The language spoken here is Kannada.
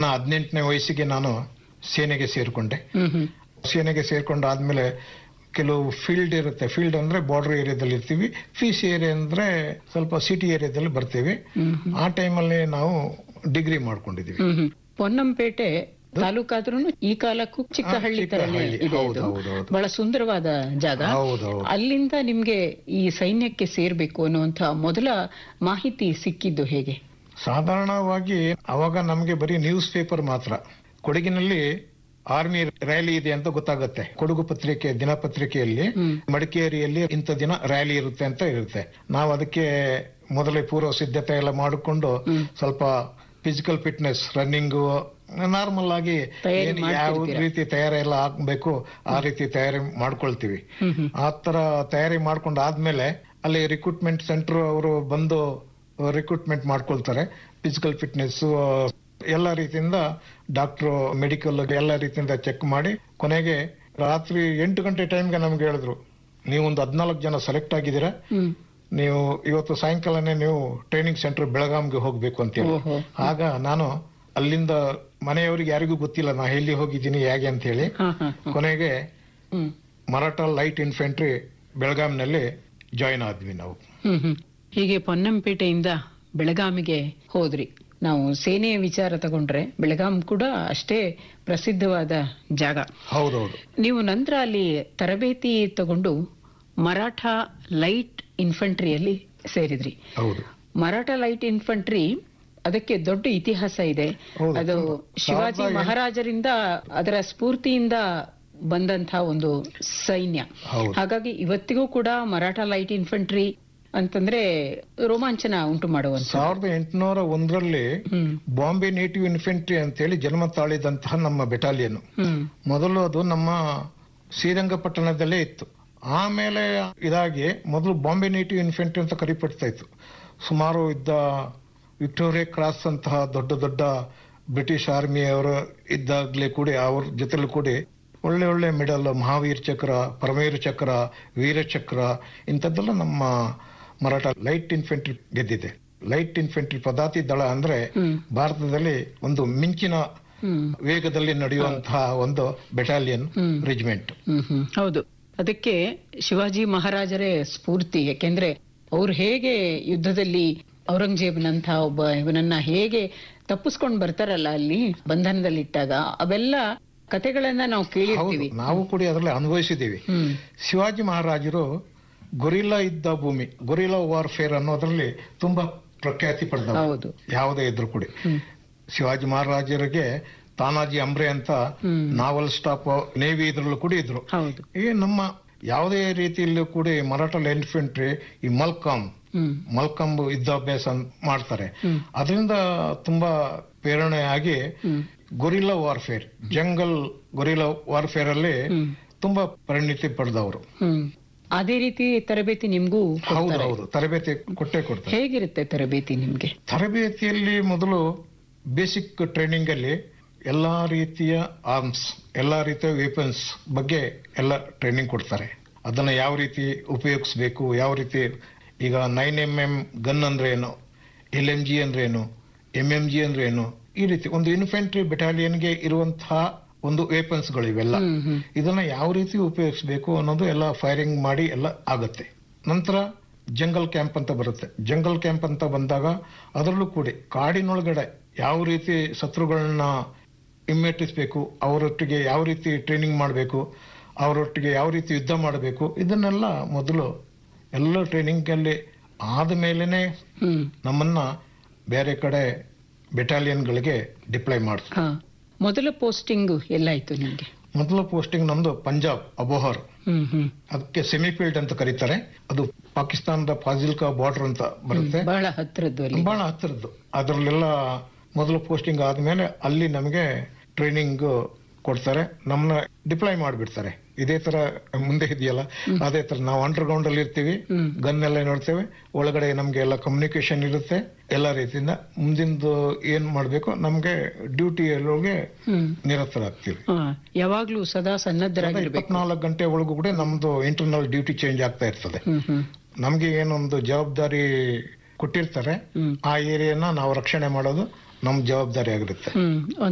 ನಾ ಹದಿನೆಂಟನೇ ವಯಸ್ಸಿಗೆ ನಾನು ಸೇನೆಗೆ ಸೇರಿಕೊಂಡೆ ಹ್ಮ್ ಹ್ಮ್ ಸೇನೆಗೆ ಸೇರ್ಕೊಂಡಾದ್ಮೇಲೆ ಕೆಲವು ಫೀಲ್ಡ್ ಇರುತ್ತೆ ಫೀಲ್ಡ್ ಅಂದ್ರೆ ಬಾರ್ಡರ್ ಏರಿಯಾದಲ್ಲಿ ಇರ್ತೀವಿ ಫೀಸ್ ಏರಿಯಾ ಅಂದ್ರೆ ಸ್ವಲ್ಪ ಸಿಟಿ ಏರಿಯಾದಲ್ಲಿ ಬರ್ತೀವಿ ಹ್ಮ್ ಆ ಟೈಮಲ್ಲಿ ನಾವು ಡಿಗ್ರಿ ಮಾಡ್ಕೊಂಡಿದೀವಿ ಹ್ಮ್ ಹ್ಮ್ ಪೊನ್ನಂಪೇಟೆ ತಾಲೂಕಾದ್ರೂ ಈ ಕಾಲಕ್ಕೂ ಚಿಕ್ಕ ಹಾ, ಹಳ್ಳಿ ಚಿಕ್ಕ ತರನೇ ಹಳ್ಳಿ. ಇದೆ ಹೌದು, ಇದು ಹೌದು, ಹೌದು. ಬಹಳ ಸುಂದರವಾದ ಜಾಗ ಹೌದೌದು ಅಲ್ಲಿಂದ ನಿಮ್ಗೆ ಈ ಸೈನ್ಯಕ್ಕೆ ಸೇರ್ಬೇಕು ಅನ್ನುವಂತ ಮೊದಲ ಮಾಹಿತಿ ಸಿಕ್ಕಿದ್ದು ಹೇಗೆ ಸಾಧಾರಣವಾಗಿ ಅವಾಗ ನಮಗೆ ಬರೀ ನ್ಯೂಸ್ ಪೇಪರ್ ಮಾತ್ರ ಕೊಡಗಿನಲ್ಲಿ ಆರ್ಮಿ ರ್ಯಾಲಿ ಇದೆ ಅಂತ ಗೊತ್ತಾಗುತ್ತೆ ಕೊಡಗು ಪತ್ರಿಕೆ ದಿನಪತ್ರಿಕೆಯಲ್ಲಿ ಹ್ಮ್. ಮಡಿಕೇರಿಯಲ್ಲಿ ಇಂಥ ದಿನ ರ್ಯಾಲಿ ಇರುತ್ತೆ ಅಂತ ಇರುತ್ತೆ ನಾವು ಅದಕ್ಕೆ ಮೊದಲೇ ಪೂರ್ವ ಸಿದ್ಧತೆ ಎಲ್ಲ ಮಾಡಿಕೊಂಡು ಹ್ಮ್. ಸ್ವಲ್ಪ ಫಿಸಿಕಲ್ ಫಿಟ್ನೆಸ್ ರನ್ನಿಂಗು ನಾರ್ಮಲ್ ಆಗಿ ತಯಾರಿ ಏನ್ ಯಾವ ಮಾಡ್ತಿರ್ತೀರಾ? ರೀತಿ ತಯಾರಿ ಎಲ್ಲ ಆಗ್ಬೇಕು ಆ ರೀತಿ ತಯಾರಿ ಮಾಡ್ಕೊಳ್ತೀವಿ ಹ್ಮ್ ಹ್ಮ್ ಆ ತರ ತಯಾರಿ ಮಾಡ್ಕೊಂಡು ಆದ್ಮೇಲೆ ಅಲ್ಲಿ ರಿಕ್ರೂಟ್ಮೆಂಟ್ ಸೆಂಟರ್ ಅವರು ಬಂದು ರಿಕ್ರೂಟ್ಮೆಂಟ್ ಮಾಡ್ಕೊಳ್ತಾರೆ ಫಿಸಿಕಲ್ ಫಿಟ್ನೆಸ್ ಎಲ್ಲ ರೀತಿಯಿಂದ ಡಾಕ್ಟರ್ ಮೆಡಿಕಲ್ ಎಲ್ಲ ರೀತಿಯಿಂದ ಚೆಕ್ ಮಾಡಿ ಕೊನೆಗೆ ರಾತ್ರಿ ಎಂಟು ಗಂಟೆ ಟೈಮ್ಗೆ ನಮ್ಗೆ ಹೇಳಿದ್ರು ನೀವು ಒಂದು ಹದಿನಾಲ್ಕು ಜನ ಸೆಲೆಕ್ಟ್ ಆಗಿದ್ದೀರಾ ಹ್ಮ್ ನೀವು ಇವತ್ತು ಸಾಯಂಕಾಲನೇ ನೀವು ಟ್ರೈನಿಂಗ್ ಸೆಂಟರ್ ಬೆಳಗಾಂಗೆ ಹೋಗ್ಬೇಕು ಅಂತ ಹೇಳಿ ಓಹೋ. ಆಗ ನಾನು ಅಲ್ಲಿಂದ ಮನೆಯವರಿಗೆ ಯಾರಿಗೂ ಗೊತ್ತಿಲ್ಲ ನಾ ಎಲ್ಲಿ ಹೋಗಿದ್ದೀನಿ ಹೇಗೆ ಅಂತ ಹೇಳಿ ಹಾ ಹಾ ಹಾ. ಕೊನೆಗೆ ಹ್ಮ್ ಮರಾಠ ಲೈಟ್ ಇನ್ಫೆಂಟ್ರಿ ಬೆಳಗಾಂನಲ್ಲಿ ಜಾಯಿನ್ ಆದ್ವಿ ನಾವು ಹ್ಮ್ ಹ್ಮ್ ಹೀಗೆ ಪೊನ್ನಂಪೇಟೆಯಿಂದ ಬೆಳಗಾಮಿಗೆ ಹೋದ್ರಿ ನಾವು ಸೇನೆಯ ವಿಚಾರ ತಗೊಂಡ್ರೆ ಬೆಳಗಾಂ ಕೂಡ ಅಷ್ಟೇ ಪ್ರಸಿದ್ಧವಾದ ಜಾಗ ಹೌದೌದು ನೀವು ನಂತರ ಅಲ್ಲಿ ತರಬೇತಿ ತಗೊಂಡು ಮರಾಠ ಲೈಟ್ ಇನ್ಫಂಟ್ರಿಯಲ್ಲಿ ಸೇರಿದ್ರಿ ಹೌದು ಮರಾಠ ಲೈಟ್ ಇನ್ಫಂಟ್ರಿ ಅದಕ್ಕೆ ದೊಡ್ಡ ಇತಿಹಾಸ ಇದೆ ಹೌದು, ಅದು ತುಂಬಾ. ಶಿವಾಜಿ ಸಾವಿರದ ಮಹಾರಾಜರಿಂದ ಅದರ ಸ್ಫೂರ್ತಿಯಿಂದ ಬಂದಂತ ಒಂದು ಸೈನ್ಯ ಹೌದು. ಹಾಗಾಗಿ ಇವತ್ತಿಗೂ ಕೂಡ ಮರಾಠ ಲೈಟ್ ಇನ್ಫಂಟ್ರಿ ಅಂತಂದ್ರೆ ರೋಮಾಂಚನ ಉಂಟು ಮಾಡುವಂತ ಸಾವಿರದ ಎಂಟುನೂರ ಒಂದರಲ್ಲಿ ಹ್ಮ್ ಬಾಂಬೆ ನೇಟಿವ್ ಇನ್ಫೆಂಟ್ರಿ ಅಂತೇಳಿ ಜನ್ಮ ತಾಳಿದಂತಹ ನಮ್ಮ ಬೆಟಾಲಿಯನ್ ಹ್ಮ್ ಮೊದಲು ಅದು ನಮ್ಮ ಶ್ರೀರಂಗಪಟ್ಟಣದಲ್ಲೇ ಇತ್ತು ಆಮೇಲೆ ಇದಾಗಿ ಮೊದಲು ಬಾಂಬೆ ನೇಟಿವ್ ಇನ್ಫೆಂಟ್ರಿ ಅಂತ ಕರಿಪಡ್ತಾ ಇತ್ತು ಸುಮಾರು ಇದ್ದ ವಿಕ್ಟೋರಿಯಾ ಕ್ರಾಸ್ ಅಂತಹ ದೊಡ್ಡ ದೊಡ್ಡ ಬ್ರಿಟಿಷ್ ಆರ್ಮಿಯವರು ಇದ್ದಾಗಲೇ ಕೂಡಿ ಅವ್ರ ಜೊತೆಲಿ ಕೂಡಿ ಒಳ್ಳೆ ಒಳ್ಳೆ ಮೆಡಲ್ ಮಹಾವೀರ್ ಚಕ್ರ ಪರಮವೀರ ಚಕ್ರ ವೀರ ಚಕ್ರ ಇಂಥದ್ದೆಲ್ಲ ನಮ್ಮ ಮರಾಠ ಲೈಟ್ ಇನ್ಫೆಂಟ್ರಿ ಗೆದ್ದಿದೆ ಲೈಟ್ ಇನ್ಫೆಂಟ್ರಿ ಪದಾತಿ ದಳ ಅಂದ್ರೆ ಹ್ಮ್ ಭಾರತದಲ್ಲಿ ಒಂದು ಮಿಂಚಿನ ಹ್ಮ್ ವೇಗದಲ್ಲಿ ನಡೆಯುವಂತಹ ಒಂದು ಬೆಟಾಲಿಯನ್ ಹ್ಮ್. ರೆಜಿಮೆಂಟ್ ಹ್ಮ್ ಹ್ಮ್ ಹೌದು ಅದಕ್ಕೆ ಶಿವಾಜಿ ಮಹಾರಾಜರೇ ಸ್ಫೂರ್ತಿ ಯಾಕೆಂದ್ರೆ ಅವ್ರು ಹೇಗೆ ಯುದ್ಧದಲ್ಲಿ ಔರಂಗಜೇಬನಂತ ಒಬ್ಬ ಇವನನ್ನ ಹೇಗೆ ತಪ್ಪಿಸ್ಕೊಂಡ್ ಬರ್ತಾರಲ್ಲ ಅಲ್ಲಿ ಬಂಧನದಲ್ಲಿಟ್ಟಾಗ ಅವೆಲ್ಲ ಕತೆಗಳನ್ನ ನಾವು ಹೌದು ಕೇಳಿರ್ತೀವಿ ನಾವು ಕೂಡ ಅದರಲ್ಲಿ ಅನುಭವಿಸಿದ್ದೀವಿ ಹ್ಮ್ ಶಿವಾಜಿ ಮಹಾರಾಜರು ಗೊರಿಲ್ಲಾ ಇದ್ದ ಭೂಮಿ ಗೊರಿಲ್ಲಾ ವಾರ್ಫೇರ್ ಅನ್ನೋದ್ರಲ್ಲಿ ತುಂಬಾ ಪ್ರಖ್ಯಾತಿ ಪಡೆದವರು ಹೌದು ಯಾವುದೇ ಇದ್ರು ಕೂಡ ಹ್ಮ್ ಶಿವಾಜಿ ಮಹಾರಾಜರಿಗೆ ತಾನಾಜಿ ಅಂಬ್ರೆ ಅಂತ ಹ್ಮ್ ನಾವಲ್ ಸ್ಟಾಪ್ ನೇವಿ ಇದ್ರಲ್ಲೂ ಕೂಡ ಇದ್ರು ಹೌದು ಈ ನಮ್ಮ ಯಾವುದೇ ರೀತಿಯಲ್ಲೂ ಕೂಡ ಈ ಮರಾಠ ಇನ್ಫೆಂಟ್ರಿ ಈ ಮಲ್ಕಾಮ್ ಹ್ಮ್ ಮಲ್ಕಂಬ್ ಯುದ್ಧಾಭ್ಯಾಸ ಮಾಡ್ತಾರೆ ಹ್ಮ್ ಅದರಿಂದ ತುಂಬಾ ಪ್ರೇರಣೆ ಆಗಿ ಹ್ಮ್ guerrilla warfare jungle guerrilla warfare ಅಲ್ಲಿ ಹ್ಮ್ ತುಂಬಾ ಪರಿಣಿತಿ ಪಡೆದವರು ಹ್ಮ್ ಅದೇ ರೀತಿ ತರಬೇತಿ ನಿಮ್ಗೂ ಹೌದು ಕೊಡ್ತಾರೆ ಹೌದು ತರಬೇತಿ ಕೊಟ್ಟೆ ಕೊಡ್ತಾರೆ ಹೇಗಿರುತ್ತೆ ತರಬೇತಿ ನಿಮ್ಗೆ ತರಬೇತಿಯಲ್ಲಿ ಮೊದಲು ಬೇಸಿಕ್ ಟ್ರೈನಿಂಗ್ ಅಲ್ಲಿ ಎಲ್ಲಾ ರೀತಿಯ ಆರ್ಮ್ಸ್ ಎಲ್ಲಾ ರೀತಿಯ ವೆಪನ್ಸ್ ಬಗ್ಗೆ ಎಲ್ಲ ಟ್ರೈನಿಂಗ್ ಕೊಡ್ತಾರೆ ಅದನ್ನ ಯಾವ ರೀತಿ ಉಪಯೋಗಿಸ್ಬೇಕು ಯಾವ ರೀತಿ ಈಗ ನೈನ್ ಎಂ ಎಂ ಗನ್ ಅಂದ್ರೆ ಏನು ಎಲ್ ಎಂ ಜಿ ಅಂದ್ರೆ ಏನು ಎಂ ಎಂ ಜಿ ಅಂದ್ರೆ ಏನು ಈ ರೀತಿ ಒಂದು ಇನ್ಫೆಂಟ್ರಿ ಬೆಟಾಲಿಯನ್ಗೆ ಇರುವಂತಹ ಒಂದು ವೆಪನ್ಸ್ ಗಳು ಇವೆಲ್ಲ ಹ್ಮ್ ಹ್ಮ್ ಇದನ್ನ ಯಾವ ರೀತಿ ಉಪಯೋಗಿಸಬೇಕು ಅನ್ನೋದು ಎಲ್ಲ ಫೈರಿಂಗ್ ಮಾಡಿ ಎಲ್ಲ ಆಗುತ್ತೆ ನಂತರ ಜಂಗಲ್ ಕ್ಯಾಂಪ್ ಅಂತ ಬರುತ್ತೆ ಜಂಗಲ್ ಕ್ಯಾಂಪ್ ಅಂತ ಬಂದಾಗ ಅದರಲ್ಲೂ ಕೂಡ ಕಾಡಿನೊಳಗಡೆ ಯಾವ ರೀತಿ ಶತ್ರುಗಳನ್ನ ಹಿಮ್ಮೆಟ್ಟಿಸ್ಬೇಕು ಅವರೊಟ್ಟಿಗೆ ಯಾವ ರೀತಿ ಟ್ರೈನಿಂಗ್ ಮಾಡಬೇಕು ಅವರೊಟ್ಟಿಗೆ ಯಾವ ರೀತಿ ಯುದ್ಧ ಮಾಡಬೇಕು ಇದನ್ನೆಲ್ಲ ಮೊದಲು ಎಲ್ಲ ಟ್ರೈನಿಂಗ್ ಅಲ್ಲಿ ಆದ ಮೇಲೆನೆ ಹ್ಮ್ ನಮ್ಮನ್ನ ಬೇರೆ ಕಡೆ ಬೆಟಾಲಿಯನ್ಗಳಿಗೆ ಡಿಪ್ಲೈ ಮಾಡ್ತಾರೆ ಹಾ ಮೊದಲ ಪೋಸ್ಟಿಂಗ್ ಎಲ್ಲಾಯ್ತು ನಿಮ್ಗೆ ಮೊದಲ ಪೋಸ್ಟಿಂಗ್ ನಮ್ದು ಪಂಜಾಬ್ ಅಬೋಹರ್ ಹ್ಮ್ ಹ್ಮ್ ಅದಕ್ಕೆ ಸೆಮಿಫೀಲ್ಡ್ ಅಂತ ಕರೀತಾರೆ ಅದು ಪಾಕಿಸ್ತಾನದ ಫಾಜಿಲ್ಕಾ ಬಾರ್ಡರ್ ಅಂತ ಬರುತ್ತೆ ಬಹಳ ಹತ್ರದ್ದು ಅಲ್ಲಿ ಬಹಳ ಹತ್ತಿರದ್ದು ಅದರಲ್ಲೆಲ್ಲ ಮೊದಲು ಪೋಸ್ಟಿಂಗ್ ಆದ್ಮೇಲೆ ಅಲ್ಲಿ ನಮಗೆ ಟ್ರೈನಿಂಗ್ ಕೊಡ್ತಾರೆ ನಮ್ಮನ್ನ ಡಿಪ್ಲಾಯ್ ಮಾಡಿಬಿಡ್ತಾರೆ ಇದೇ ತರ ಮುಂದೆ ಇದೆಯಲ್ಲ ಅದೇ ತರ ನಾವು ಅಂಡರ್ ಗ್ರೌಂಡ್ ಅಲ್ಲಿ ಇರ್ತೀವಿ ಹ್ಮ್. ಗನ್ ಎಲ್ಲ ನೋಡ್ತೇವೆ ಒಳಗಡೆ ನಮ್ಗೆ ಎಲ್ಲ ಕಮ್ಯುನಿಕೇಶನ್ ಇರುತ್ತೆ ಎಲ್ಲ ರೀತಿಯಿಂದ ಮುಂದಿಂದು ಏನ್ ಮಾಡ್ಬೇಕು ನಮ್ಗೆ ಡ್ಯೂಟಿಯಲ್ಲೋಗೆ ಹ್ಮ್ ನಿರತರಾಗ್ತೀವಿ ಹಾ ಯಾವಾಗ್ಲೂ ಸದಾ ಸನ್ನದ್ಧರಾಗಿರ್ಬೇಕು ಇಪ್ಪತ್ನಾಲ್ಕು ಗಂಟೆ ಒಳಗೂ ಕೂಡ ನಮ್ದು ಇಂಟರ್ನಲ್ ಡ್ಯೂಟಿ ಚೇಂಜ್ ಆಗ್ತಾ ಇರ್ತದೆ ಹ್ಮ್ ಹ್ಮ್ ನಮ್ಗೆ ಏನೊಂದು ಜವಾಬ್ದಾರಿ ಕೊಟ್ಟಿರ್ತಾರೆ ಹ್ಮ್ ಆ ಏರಿಯಾನ ನಾವು ರಕ್ಷಣೆ ಮಾಡೋದು ನಮ್ ಜವಾಬ್ದಾರಿ ಆಗಿರುತ್ತೆ ಹ್ಮ್